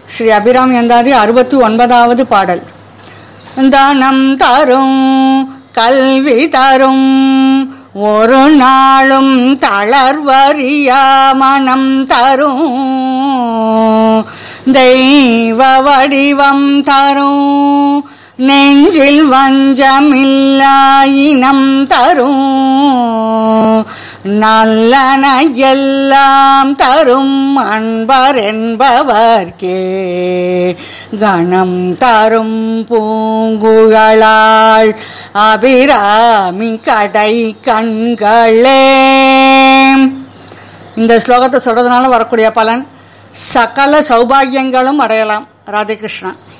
ஸ்ரீ அபிராமி அந்தாதி அறுபத்தி ஒன்பதாவது பாடல் தனம் தரும் கல்வி தரும் ஒரு நாளும் தளர்வறியா மனம் தரும் தெய்வ வடிவம் தரும் நெஞ்சில் வஞ்சமில்லா இனம் தரும் நல்லன எல்லாம் தரும் அன்பர் என்பவர்க்கே கணம் தரும் பூங்குழலாள் அபிராமி கடை கண்களே இந்த ஸ்லோகத்தை சொல்றதுனால வரக்கூடிய பலன் சகல சௌபாகியங்களும் அடையலாம் ராதே கிருஷ்ணா